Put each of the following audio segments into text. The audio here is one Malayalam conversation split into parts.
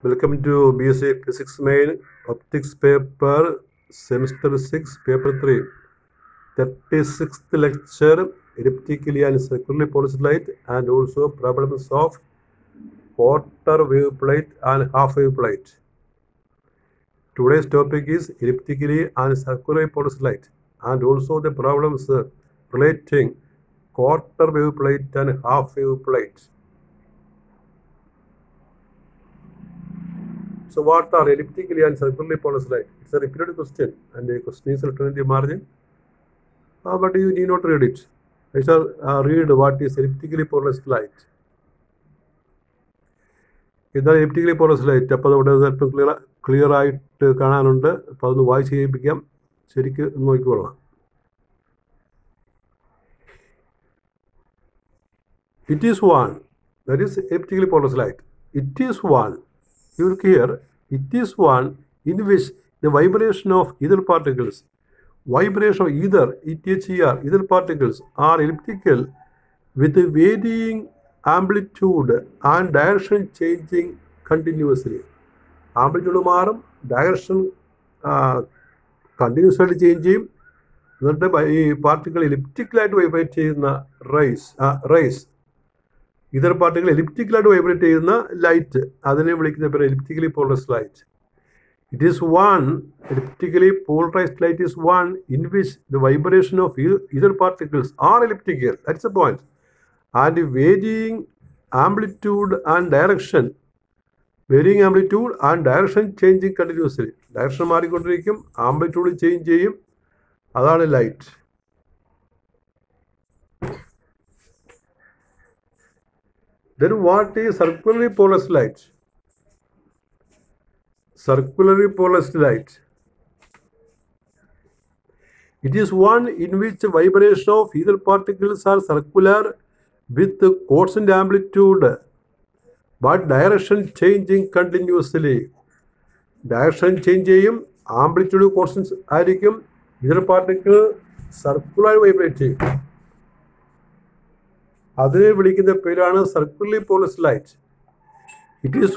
Welcome to BSc Physics Main Optics paper semester 6 paper 3 36th lecture elliptically and circularly polarized light and also problems of quarter wave plate and half wave plate. Today's topic is elliptically and circularly polarized light and also the problems uh, relating quarter wave plate and half wave plate. So what are elliptically and circularly polarized light? It's a repeated question and the question is written in the margin. Uh, but you need not read it. I shall uh, read what is elliptically polarized light. ഇതാണ് എലിപ്റ്റിക്കലി പോളസ് ലൈറ്റ് അപ്പോൾ അതവിടെ അല്പം ക്ലിയർ ക്ലിയർ ആയിട്ട് കാണാനുണ്ട് അപ്പോൾ അതൊന്ന് വായിച്ച് ചെയ്യിപ്പിക്കാം ശരിക്ക് നോക്കിക്കൊള്ളാം It is one. That is elliptically polarized light. It is one. You look here. It is one in which the vibration of ether particles, vibration of either ETHER, ether particles are elliptical with varying amplitude and direction changing continuously. Amplitude മാറും ഡയറക്ഷൻ കണ്ടിന്യൂസ് ആയിട്ട് ചേഞ്ച് ചെയ്യും എന്നിട്ട് ബ- ഈ പാർട്ടിക്കിൾ എലിപ്റ്റിക്കലായിട്ട് വൈബ്രേറ്റ് ചെയ്യുന്ന റൈസ് റൈസ് ഇതർ പാർട്ടികൾ എലിപ്റ്റിക്കലായിട്ട് വൈബ്രേറ്റ് ചെയ്യുന്ന ലൈറ്റ് അതിനെ വിളിക്കുന്ന പേര് elliptically polarised light it is one elliptically polarised light is one in which the vibration of ether particles are elliptical that's a point and varying amplitude and direction varying amplitude and direction changing continuously direction മാറിക്കൊണ്ടിരിക്കും ആംപ്ലിറ്റ്യൂഡ് ചേഞ്ച് ചെയ്യും അതാണ് light Then what is circularly polarized light? Circularly polarized light. It is one in which vibration of ether particles are circular with constant amplitude but direction changing continuously. Direction change ചെയ്യും ആംപ്ലിറ്റ്യൂഡ് കോൺസ്റ്റൻസ് ആയിരിക്കും ഇതർ പാർട്ടിക്കിൾ സർക്കുലർ വൈബ്രേറ്റ് ചെയ്യും അതിനെ വിളിക്കുന്ന പേരാണ് circularly polarised light it is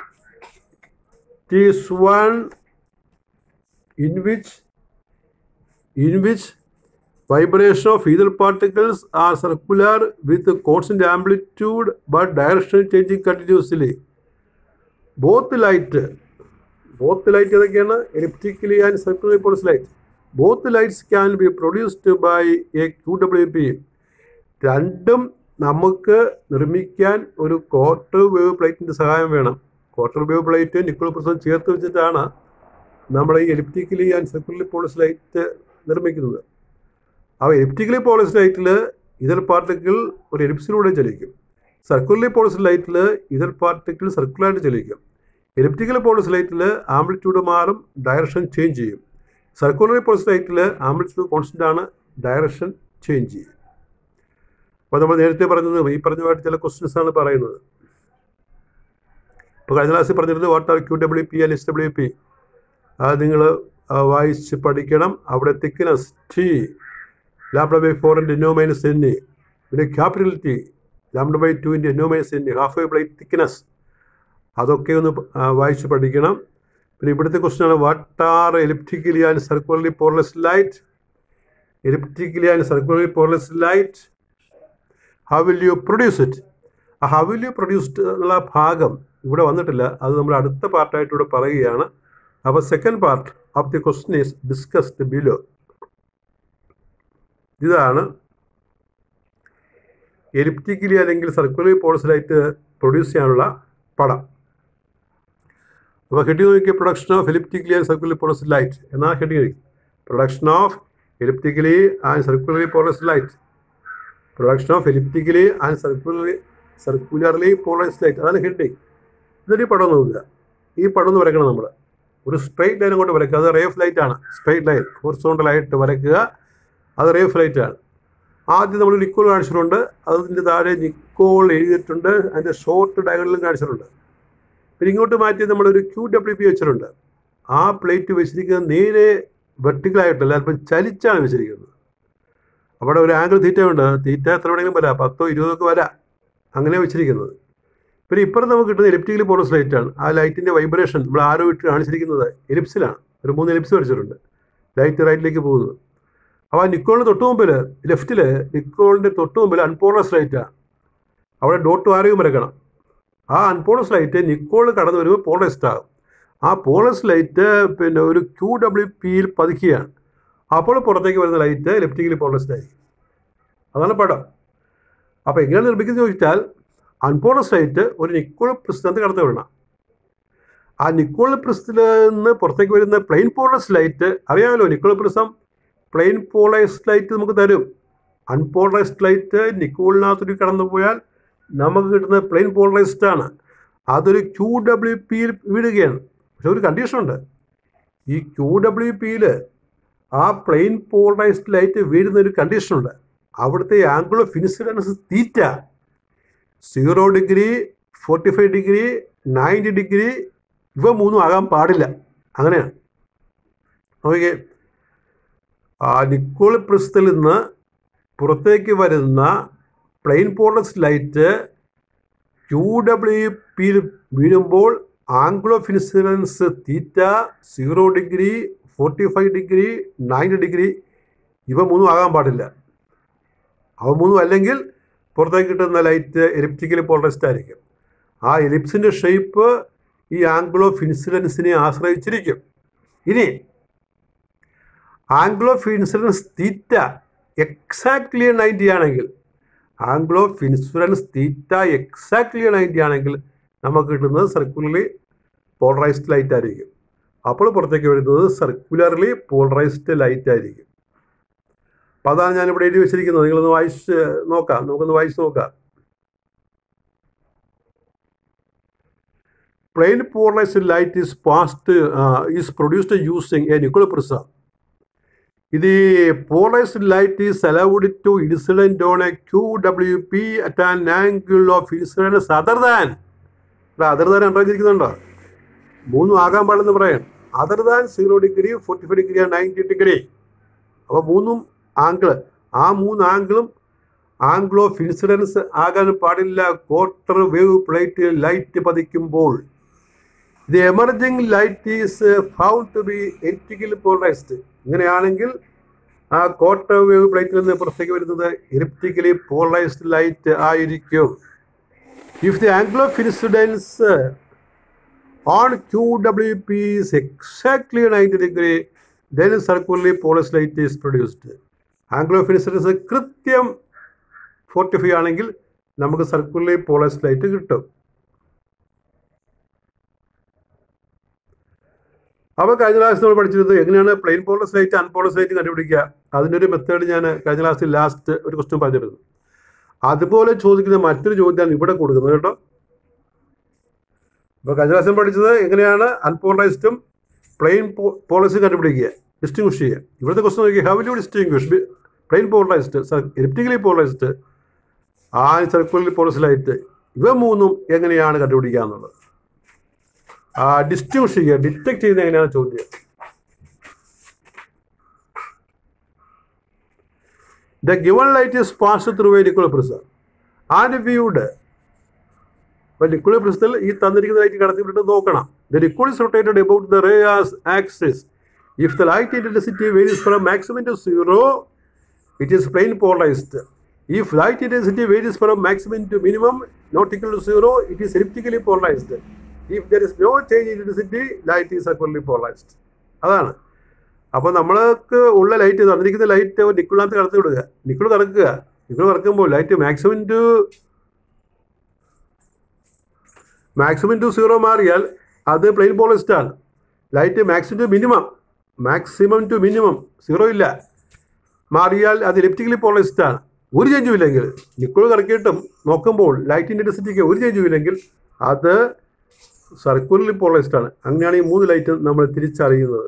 it is one in which in which vibration of either particles are circular with constant amplitude but direction changing continuously. Both light, both light ഏതൊക്കെയാണ് elliptically and circular polarised light both lights can be produced by a Q W P രണ്ടും നമുക്ക് നിർമ്മിക്കാൻ ഒരു ക്വാർട്ടർ വേവ് പ്ലേറ്റിൻ്റെ സഹായം വേണം quarter wave plate Nicol prism ചേർത്ത് വെച്ചിട്ടാണ് നമ്മൾ ഈ elliptically and circular polarised light നിർമ്മിക്കുന്നത് അപ്പോൾ എലിപ്റ്റിക്കലി പോളിസ് ലൈറ്റിൽ ഇതർ പാർട്ടിക്കിൾ ഒരു എലിപ്സിലൂടെ ചലിക്കും സർക്കുലർലി പോളിസ് ലൈറ്റിൽ ഇതർ പാർട്ടിക്കിൾ സർക്കുലറായിട്ട് ചലിക്കും എലിപ്റ്റിക്കൽ പോളിസ് ലൈറ്റിൽ ആംപ്ലിറ്റ്യൂഡ് മാറും ഡയറക്ഷൻ ചേഞ്ച് ചെയ്യും സർക്കുലറി പോളിസ് ലൈറ്റിൽ ആംപ്ലിറ്റ്യൂഡ് കോൺസ്റ്റൻ്റ് ആണ് ഡയറക്ഷൻ ചേഞ്ച് ചെയ്യും അപ്പോൾ നമ്മൾ നേരത്തെ പറഞ്ഞത് ഈ പറഞ്ഞതുമായിട്ട് ചില ക്വസ്റ്റ്യൻസ് ആണ് പറയുന്നത് ഇപ്പോൾ കഴിഞ്ഞ ക്ലാസ്സിൽ പറഞ്ഞിരുന്നത് what are Q W P and S W P അത് നിങ്ങൾ വായിച്ച് പഠിക്കണം അവിടെ തിക്നെസ് ടി ലാംഡ ബൈ ഫോറിൻ്റെ എന്നോ മൈനസ് എൻ പിന്നെ ക്യാപിറ്റൽ ടി ലാംഡ ബൈ ടുവിൻ്റെ എന്നോ minus N half wave plate thickness അതൊക്കെ ഒന്ന് ആ, വായിച്ച് പഠിക്കണം പിന്നെ ഇവിടുത്തെ ക്വസ്റ്റ്യൻ ആണ് what are elliptically and circularly polarised light elliptically and circularly polarised light how will you produce it ah how will you produced എന്നുള്ള ഭാഗം ഇവിടെ വന്നിട്ടില്ല അത് നമ്മൾ അടുത്ത പാർട്ടായിട്ട് ഇവിടെ പറയുകയാണ് അപ്പോൾ second part of the question is discussed below ഇതാണ് എലിപ്റ്റിക്കലി അല്ലെങ്കിൽ സർക്കുലർ പോൾസിലായിട്ട് പ്രൊഡ്യൂസ് ചെയ്യാനുള്ള പടം അപ്പോൾ ഹെഡിങ് നോക്കിയ production of elliptically and circular polarised light എന്നാണ് heading production of elliptically and circularly polarised light production of elliptically and circularly circularly polarised light അതാണ് ഹെഡിങ് ഇതൊരു പടം നോക്കുക ഈ പടം ഒന്ന് വരയ്ക്കണം നമ്മൾ ഒരു സ്ട്രെയിറ്റ് ലൈൻ കൊണ്ട് വരയ്ക്കുക അത് റേ ഓഫ് ലൈറ്റ് ആണ് സ്ട്രെയിറ്റ് ലൈൻ ഹോറിസോണ്ടലായിട്ട് വരയ്ക്കുക അത് റേ ഓഫ് ലൈറ്റ് ആണ് ആദ്യം നമ്മൾ നിക്കോൾ കാണിച്ചിട്ടുണ്ട് അതിൻ്റെ താഴെ നിക്കോൾ എഴുതിയിട്ടുണ്ട് അതിൻ്റെ ഷോർട്ട് ഡയഗണലും കാണിച്ചിട്ടുണ്ട് പിന്നെ ഇങ്ങോട്ട് മാറ്റി നമ്മളൊരു ക്യൂ ഡബ്ല്യു പി വെച്ചിട്ടുണ്ട് ആ പ്ലേറ്റ് വെച്ചിരിക്കുന്നത് നേരെ വെർട്ടിക്കലായിട്ടല്ല അല്പം ചലിച്ചാണ് വെച്ചിരിക്കുന്നത് അവിടെ ഒരു ആംഗിൾ തീറ്റ ഉണ്ട് തീറ്റ എത്ര വേണമെങ്കിലും വരാം പത്തോ ഇരുപതോ ഒക്കെ വരാം അങ്ങനെ വെച്ചിരിക്കുന്നത് പിന്നെ ഇപ്പുറത്ത് നമുക്ക് കിട്ടുന്നത് എലിപ്റ്റിക്കലി പോളസ് ലൈറ്റ് ആണ് ആ ലൈറ്റിൻ്റെ വൈബ്രേഷൻ നമ്മൾ ആരോ ഇട്ട് കാണിച്ചിരിക്കുന്നത് എലിപ്സിലാണ് ഒരു മൂന്ന് എലിപ്സ് വരച്ചിട്ടുണ്ട് ലൈറ്റ് റൈറ്റിലേക്ക് പോകുന്നത് അപ്പോൾ ആ നിക്കോളിന് തൊട്ട് മുമ്പിൽ ലെഫ്റ്റിൽ നിക്കോളിൻ്റെ തൊട്ട് മുമ്പിൽ അൺപോളസ് ലൈറ്റാണ് അവിടെ ഡോട്ട് ആരോഗ്യം വരക്കണം ആ അൺപോളസ് ലൈറ്റ് നിക്കോൾ കടന്നു വരുമ്പോൾ പോളറൈസ്ഡ് ആകും ആ പോളസ് ലൈറ്റ് പിന്നെ ഒരു ക്യൂ ഡബ്ല്യു പിയിൽ പതുക്കുകയാണ് അപ്പോൾ പുറത്തേക്ക് വരുന്ന ലൈറ്റ് ലെഫ്റ്റിക്കലി പോളറൈസ്ഡ് ആയിരിക്കും അതാണ് പടം അപ്പോൾ എങ്ങനെ നിർമ്മിക്കുന്നത് ചോദിച്ചാൽ അൺപോളസ് ലൈറ്റ് ഒരു നിക്കോൾ പ്രസ്ഥാനത്ത് കടന്നു വിടണം ആ നിക്കോൾ പ്രിസ്റ്റിൽ നിന്ന് പുറത്തേക്ക് വരുന്ന പ്ലെയിൻ പോളറൈസ് ലൈറ്റ് അറിയാമല്ലോ Nicol prism plane polarised light നമുക്ക് തരും അൺപോളറൈസ്ഡ് ലൈറ്റ് നിക്കോളിനകത്തൊരു കടന്നു പോയാൽ നമുക്ക് കിട്ടുന്നത് പ്ലെയിൻ പോളറൈസ്ഡ് ആണ് അതൊരു ക്യൂ ഡബ്ല്യു പിയിൽ വീഴുകയാണ് പക്ഷെ ഒരു കണ്ടീഷനുണ്ട് ഈ ക്യൂ ഡബ്ല്യു പിയിൽ ആ പ്ലെയിൻ പോളറൈസ്ഡ് ലൈറ്റ് വീഴുന്ന ഒരു കണ്ടീഷനുണ്ട് അവിടുത്തെ angle of incidence theta zero degree forty five degree ninety degree ഇവ മൂന്നും ആകാൻ പാടില്ല അങ്ങനെയാണ് ഓക്കെ ആ നിക്കോൾ പ്രിസ്തൽ നിന്ന് പുറത്തേക്ക് വരുന്ന plane polarised light Q W പിയിൽ വീഴുമ്പോൾ angle of incidence theta zero degree forty five degree ninety degree ഇവ മൂന്നും ആകാൻ പാടില്ല അവ മൂന്നും അല്ലെങ്കിൽ പുറത്തേക്ക് കിട്ടുന്ന ലൈറ്റ് എലിപ്റ്റിക്കലി പോളറൈസ്ഡ് ആയിരിക്കും ആ എലിപ്സിൻ്റെ ഷേപ്പ് ഈ ആംഗിൾ ഓഫ് ഇൻസിഡൻസിനെ ആശ്രയിച്ചിരിക്കും ഇനി angle of incidence theta exactly ninety ആണെങ്കിൽ angle of incidence theta exactly ninety ആണെങ്കിൽ നമുക്ക് കിട്ടുന്നത് സർക്കുലർലി പോളറൈസ്ഡ് ലൈറ്റ് ആയിരിക്കും അപ്പോൾ പുറത്തേക്ക് വരുന്നത് സർക്കുലർലി പോളറൈസ്ഡ് ലൈറ്റ് ആയിരിക്കും അപ്പോൾ അതാണ് ഞാനിവിടെ എഴുതി വെച്ചിരിക്കുന്നത് നിങ്ങളൊന്ന് വായിച്ച് നോക്കാം നമുക്കൊന്ന് വായിച്ച് നോക്കാം plane polarised light is passed is produced using a Nicol prism ഇത് polarised light is allowed to incident on a Q W P at an angle of incidence other than other than ഉണ്ടാക്കിയിരിക്കുന്നുണ്ടോ മൂന്നും ആകാൻ പാടില്ലെന്ന് പറയാം other than zero degree forty five degree ninety degree അപ്പോൾ മൂന്നും ആംഗിള് ആ മൂന്ന് ആംഗിളും ആംഗിൾ ഓഫ് ഇൻസിഡൻസ് ആകാൻ പാടില്ല ക്വാർട്ടർ വേവ് പ്ലേറ്റിൽ ലൈറ്റ് പതിക്കുമ്പോൾ the emerging light is found to be elliptical polarised ഇങ്ങനെയാണെങ്കിൽ ആ ക്വാർട്ടർ വേവ് പ്ലേറ്റിൽ നിന്ന് പുറത്തേക്ക് വരുന്നത് എലിപ്റ്റിക്കലി പോളറൈസ്ഡ് ലൈറ്റ് ആയിരിക്കും if the angle of incidence on Q W P is exactly ninety degree then circularly polarised light is produced angle of incidence കൃത്യം ഫോർട്ടി ഫൈവ് ആണെങ്കിൽ നമുക്ക് സർക്കുലർലി പോളസ് ലൈറ്റ് കിട്ടും അപ്പോൾ കഴിഞ്ഞ ക്ലാസ്സിൽ നമ്മൾ പഠിച്ചിരുന്നത് എങ്ങനെയാണ് plane polarised light unpolarised light കണ്ടുപിടിക്കുക അതിൻ്റെ ഒരു മെത്തേഡ് ഞാൻ കഴിഞ്ഞ ക്ലാസ്സിൽ ലാസ്റ്റ് ഒരു ക്വസ്റ്റ്യൻ പറഞ്ഞിരുന്നു അതുപോലെ ചോദിക്കുന്ന മറ്റൊരു ചോദ്യമാണ് ഇവിടെ കൊടുക്കുന്നത് കേട്ടോ അപ്പോൾ കഴിഞ്ഞ ക്ലാസ്സിൽ പഠിച്ചത് എങ്ങനെയാണ് അൺപോളറൈസ്ഡും പ്ലെയിൻ പോളസി കണ്ടുപിടിക്കുക ഡിസ്റ്റിങ്വിഷ് ചെയ്യുക ഇവിടുത്തെ ക്വസ്റ്റൻ നോക്കി how you distinguish plane polarised elliptically polarised ആ സർക്കുലർ പോളസ് ലൈറ്റ് ഇവ മൂന്നും എങ്ങനെയാണ് കണ്ടുപിടിക്കുക എന്നുള്ളത് ആ ഡിസ്റ്റിങ്വിഷ് ചെയ്യുക ഡിറ്റക്ട് ചെയ്യുന്നത് എങ്ങനെയാണ് ചോദ്യം the given light is pass through a Nicol prism and viewed അപ്പോൾ നിക്കുള പ്രിസത്തിൽ ഈ തന്നിരിക്കുന്ന ലൈറ്റ് കടത്തിവിട്ട് നോക്കണം the Nicol is rotated about the ray as axis if the light intensity varies from maximum to zero it is plane polarized. If light intensity varies from maximum to minimum, not equal to zero, it is elliptically polarized. If there is no change in intensity, light is circularly polarized. അതാണ് അപ്പോൾ നമ്മൾക്ക് ഉള്ള ലൈറ്റ് തന്നിരിക്കുന്ന ലൈറ്റ് നിക്കിളിനകത്ത് കടത്തി വിടുക നിക്കിൾ കറക്കുക നിക്കിൾ കറക്കുമ്പോൾ light maximum to maximum to zero മാറിയാൽ അത് പ്ലെയിൻ പോളിസ്റ്റ് ആണ് light maximum to minimum maximum to minimum zero ഇല്ല മാറിയാൽ അത് ഇലക്ട്രിക്കലി പോളറൈസ്ഡ് ആണ് ഒരു ചേഞ്ചും ഇല്ലെങ്കിൽ നിക്കോൾ കറക്കിയിട്ടും നോക്കുമ്പോൾ ലൈറ്റ് ഇൻറ്റൻസിറ്റിക്ക് ഒരു ചേഞ്ചും ഇല്ലെങ്കിൽ അത് സർക്കുലർലി പോളറൈസ്ഡ് ആണ് അങ്ങനെയാണ് ഈ മൂന്ന് ലൈറ്റ് നമ്മൾ തിരിച്ചറിയുന്നത്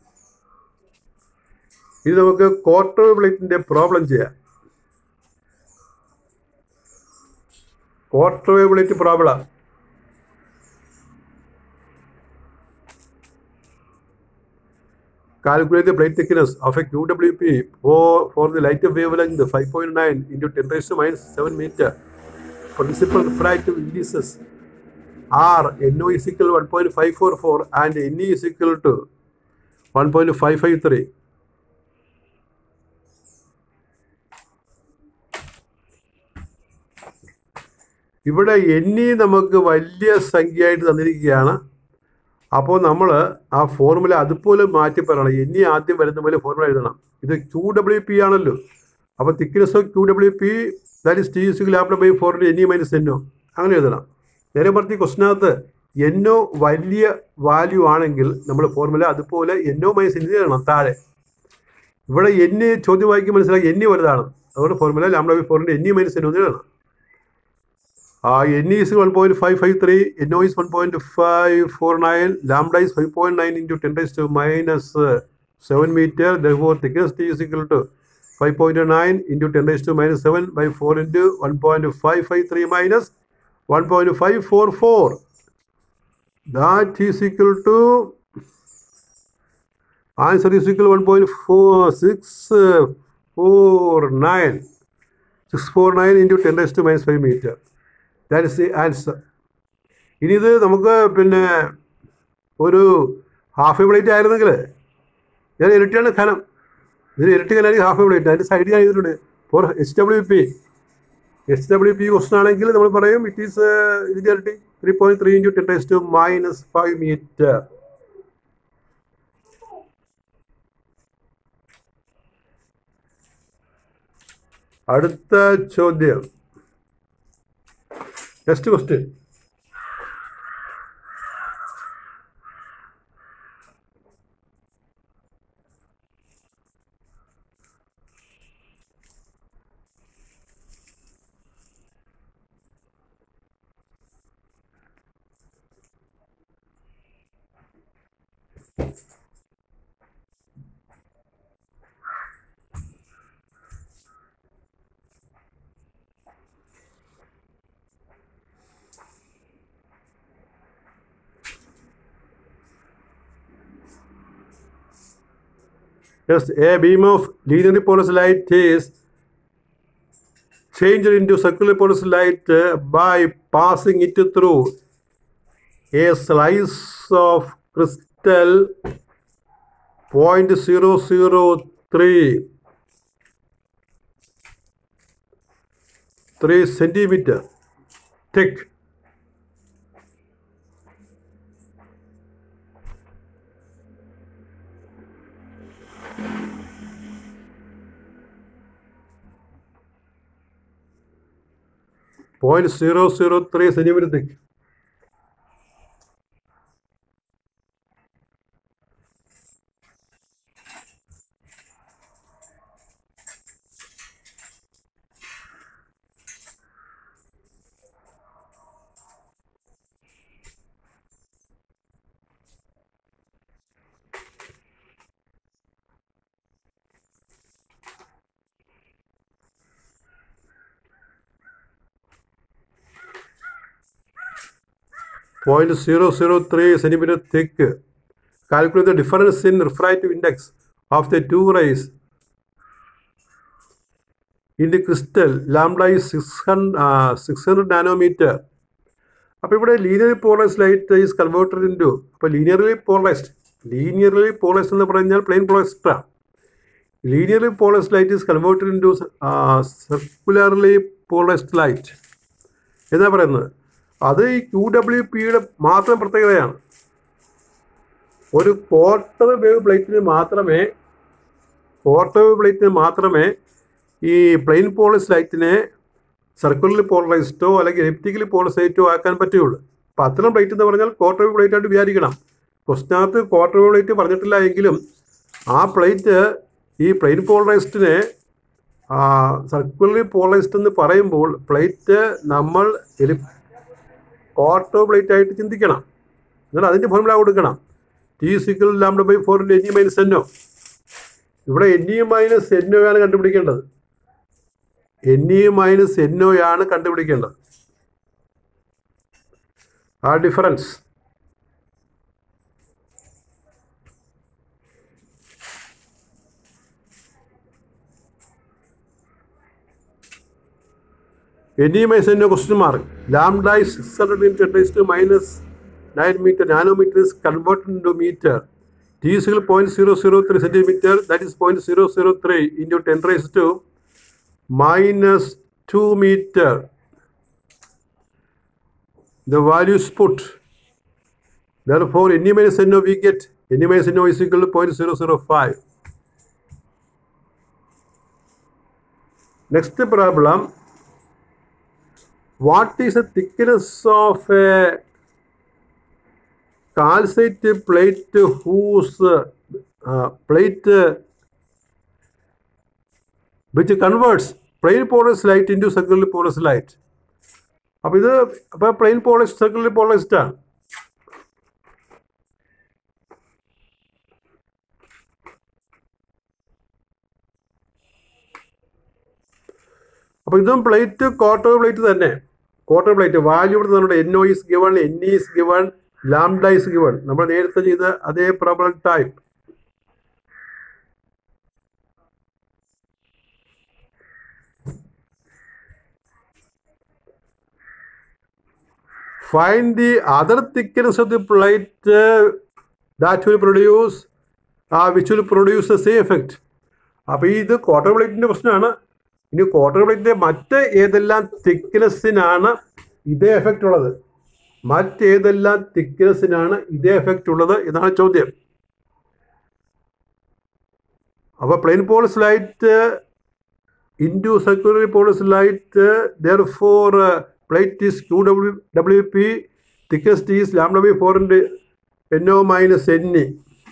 ഇത് നമുക്ക് ക്വാർട്ടർ പ്ലേറ്റിൻ്റെ പ്രോബ്ലം ചെയ്യാം quarter wave plate problem calculate the plate thickness of a QWP for, for the light wavelength 5.9 into 10 raised to minus 7 meter. Principal refractive indices are N O is equal one point five four four and N E is equal to one point five five three ഇവിടെ എൻ ഇ നമുക്ക് വലിയ സംഖ്യയായിട്ട് തന്നിരിക്കുകയാണ് അപ്പോൾ നമ്മൾ ആ ഫോർമുല അതുപോലെ മാറ്റി പറയണം എൻ ഇ ആദ്യം വരുന്ന പോലെ ഫോർമുല എഴുതണം ഇത് ക്യൂ ഡബ്ല്യു പി ആണല്ലോ അപ്പോൾ thickness of Q W P that is T യു ലാപ്ല ബൈ ഫോറിൻ്റെ എൻ ഇ മൈനസ് എന്നോ അങ്ങനെ എഴുതണം നേരെ പറഞ്ഞ ക്വസ്റ്റിനകത്ത് എന്നോ വലിയ വാല്യൂ ആണെങ്കിൽ നമ്മൾ ഫോർമുല അതുപോലെ എന്നോ മൈനസ് എന്ന് എഴുതണം താഴെ ഇവിടെ എൻ ചോദ്യം വായിക്കും മനസ്സിലാക്കി എൻ വലുതാണ് അതുകൊണ്ട് ഫോർമുല ലാംഡ ബൈ ഫോറിൻ്റെ എൻ ഇ മൈനസ് എന്നോ എന്ന് എഴുതണം N is one point five five three N O is one point five four nine lambda is five point nine into ten raise to minus seven metre ദോർ thickness T is equal to five point nine into ten raise to minus seven by four into one point five five three minus one point five four for that is equal to answer is equal one point four six four nine six four nine into ten raise to minus five metre that is the answer ഇനി ഇത് നമുക്ക് പിന്നെ ഒരു ഹാഫ് എ പ്ലേറ്റ് ആയിരുന്നെങ്കിൽ ഞാൻ ഇരട്ടിയാണ് ഖനം ഇതിന് ഇരട്ടി ഖനാണെങ്കിൽ ഹാഫ് എ പ്ലേറ്റ് അതിൻ്റെ സൈഡിൽ ഞാൻ ചെയ്തിട്ടുണ്ട് for H W P H W P question ആണെങ്കിൽ നമ്മൾ പറയും ഇറ്റ് ഈസ് ഇതിൻ്റെ ഇരട്ടി three point three into ten raise to minus five metre അടുത്ത ചോദ്യം next question Yes, a beam of linearly polarized light is changed into circular polarized light uh, by passing it through a slice of crystal 0.003 3 centimeter thick point zero zero three centimeter thick. Point zero zero three centimeter thick. Calculate the difference in refractive index of the two rays. In the crystal, lambda is 600, uh, 600 nanometer. അപ്പോൾ ഇവിടെ linear polarised light is converted into അപ്പോൾ ലീനിയർലി പോളൈസ്ഡ് ലീനിയർലി പോളൈസ്ഡ് എന്ന് പറഞ്ഞാൽ plane polarised linearly polarised light is converted into circularly polarised light എന്നാ പറയുന്നത് അത് ഈ ക്യൂ ഡബ്ല്യു പിയുടെ മാത്രം പ്രത്യേകതയാണ് ഒരു ക്വാർട്ടർ വേവ് പ്ലേറ്റിന് മാത്രമേ ക്വാർട്ടർ വേവ് പ്ലേറ്റിന് മാത്രമേ ഈ പ്ലെയിൻ പോളൈസ് ലൈറ്റിനെ സർക്കുലർലി പോളറൈസ്ഡോ അല്ലെങ്കിൽ എലിപ്റ്റിക്കലി പോളറൈസ്ഡോ ആക്കാൻ പറ്റുള്ളൂ അപ്പോൾ അത്തരം പ്ലേറ്റ് എന്ന് പറഞ്ഞാൽ ക്വാർട്ടർ വേവ് പ്ലേറ്റ് ആയിട്ട് വിചാരിക്കണം ക്വസ്റ്റിനകത്ത് ക്വാർട്ടർ വേവ് പ്ലേറ്റ് പറഞ്ഞിട്ടില്ല എങ്കിലും ആ പ്ലേറ്റ് ഈ പ്ലെയിൻ പോളറൈസ്ഡിനെ സർക്കുലർലി പോളറൈസ്ഡ് എന്ന് പറയുമ്പോൾ പ്ലേറ്റ് നമ്മൾ എലി ക്വാർട്ടർ പ്ലേറ്റ് ആയിട്ട് ചിന്തിക്കണം എന്നാൽ അതിൻ്റെ ഫോർമുല കൊടുക്കണം ടി സിക്കൽ ലാംഡ ബൈ ഫോറിൻ്റെ എൻ ഇ മൈനസ് എന്നോ ഇവിടെ എൻ ഇ മൈനസ് എന്നോ ആണ് കണ്ടുപിടിക്കേണ്ടത് എൻ ഇ മൈനസ് എന്നോ ആണ് കണ്ടുപിടിക്കേണ്ടത് ആ difference N E minus N question mark lambda is six hundred in ten raise to minus nine metre nanometre is converted into metre T is point zero zero three centimetre that is point zero zero three into ten raise to minus two metre the values put. Therefore, any minus no we get any minus no is equal to 0.005. Next problem. What is the thickness of a calcite plate whose uh, plate uh, which converts plain porous light into circular porous light? അപ്പോൾ ഇത് അപ്പോൾ പ്ലെയിൻ പോളിഷ് സർക്കിളിൽ പോളിഷ്ഡ് ആണ് അപ്പോൾ ഇതും പ്ലേറ്റ് ക്വാർട്ടർ പ്ലേറ്റ് തന്നെ ക്വാർട്ടർ പ്ലേറ്റ് വാല്യൂ ഇവിടെ നമ്മുടെ N O is given N is given lambda is given നമ്മൾ നേരത്തെ ചെയ്ത അതേ problem type find the other thickness of the plate uh, that will produce uh, which will produce the same effect അപ്പോൾ ഇത് ക്വാർട്ടർ പ്ലേറ്റിൻ്റെ പ്രശ്നമാണ് ഇനി ക്വാർട്ടർ പ്ലേറ്റിൻ്റെ മറ്റ് ഏതെല്ലാം തിക്നെസ്സിനാണ് ഇതേ എഫക്റ്റ് ഉള്ളത് മറ്റേതെല്ലാം തിക്നെസ്സിനാണ് ഇതേ എഫക്റ്റ് ഉള്ളത് എന്നാണ് ചോദ്യം അപ്പോൾ plane polarised light into circular polarised light therefore plate is QWP, thickness is lambda by 4 into NO minus NE.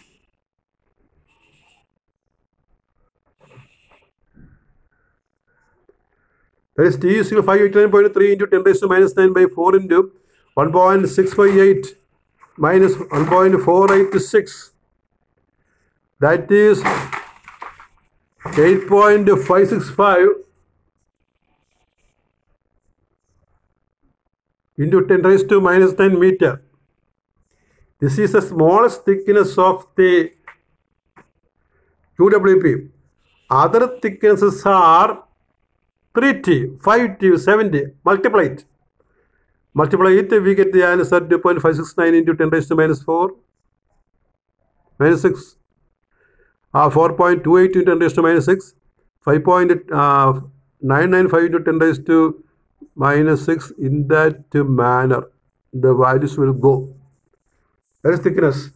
That is T is equal to 589.3 into 10 raised to minus 9 by 4 into 1.658 minus 1.486. That is 8.565 into 10 raised to minus 9 meter. This is the smallest thickness of the QWP. Other thicknesses are 3T, 5T, 7T, multiply it. Multiply it, we get the answer 2.569 into 10 raised to minus 4, minus 6, uh, 4.28 into 10 raised to minus 6, 5.995 into 10 raised to minus 6 in that manner the values will go that is thickness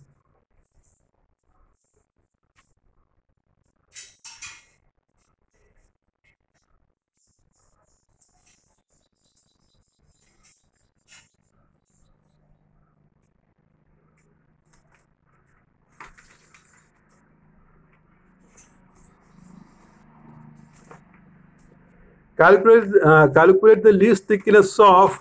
calculate uh, calculate the least thickness of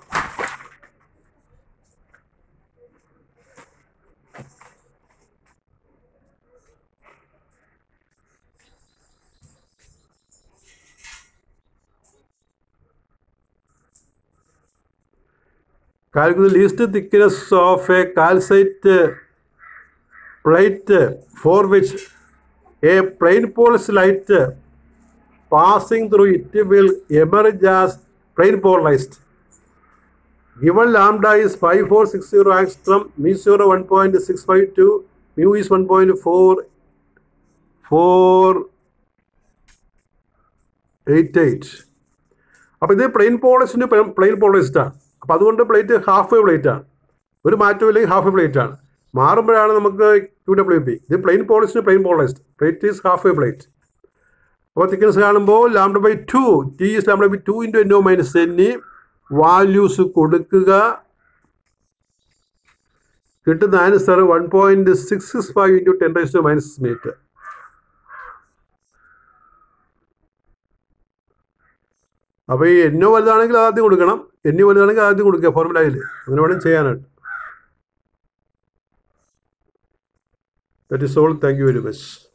calculate the least thickness of a calcite uh, plate uh, for which a plain polish light uh, passing through it will emerge as plain polarized. Given lambda is 5460 angstrom, mu 0 1.652, mu is 1.4488. അപ്പോൾ ഇത് പ്ലെയിൻ പോളിസിന് പ്ലെയിൻ പോളിസ്റ്റ് ആണ് അപ്പോൾ അതുകൊണ്ട് പ്ലേറ്റ് ഹാഫ് വേ പ്ലേറ്റ് ആണ് ഒരു മാറ്റമില്ലെങ്കിൽ ഹാഫ് വേ പ്ലേറ്റ് ആണ് മാറുമ്പോഴാണ് നമുക്ക് ക്യൂ ഡബ്ല്യു പി ഇത് പ്ലെയിൻ പോളിസിന് plane polarised plate is half wave plate അപ്പോൾ തിക്നസ് കാണുമ്പോൾ lambda by two T is lambda by two into N O minus N values കൊടുക്കുക കിട്ടുന്ന answer one point six six five into ten raise to minus metre അപ്പോൾ ഈ എന്നോ വലുതാണെങ്കിൽ ആദ്യം കൊടുക്കണം എന്നോ വലുതാണെങ്കിൽ ആദ്യം കൊടുക്കുക ഫോർമുലയിൽ അങ്ങനെ വേണം ചെയ്യാനായിട്ട് that is all thank you very much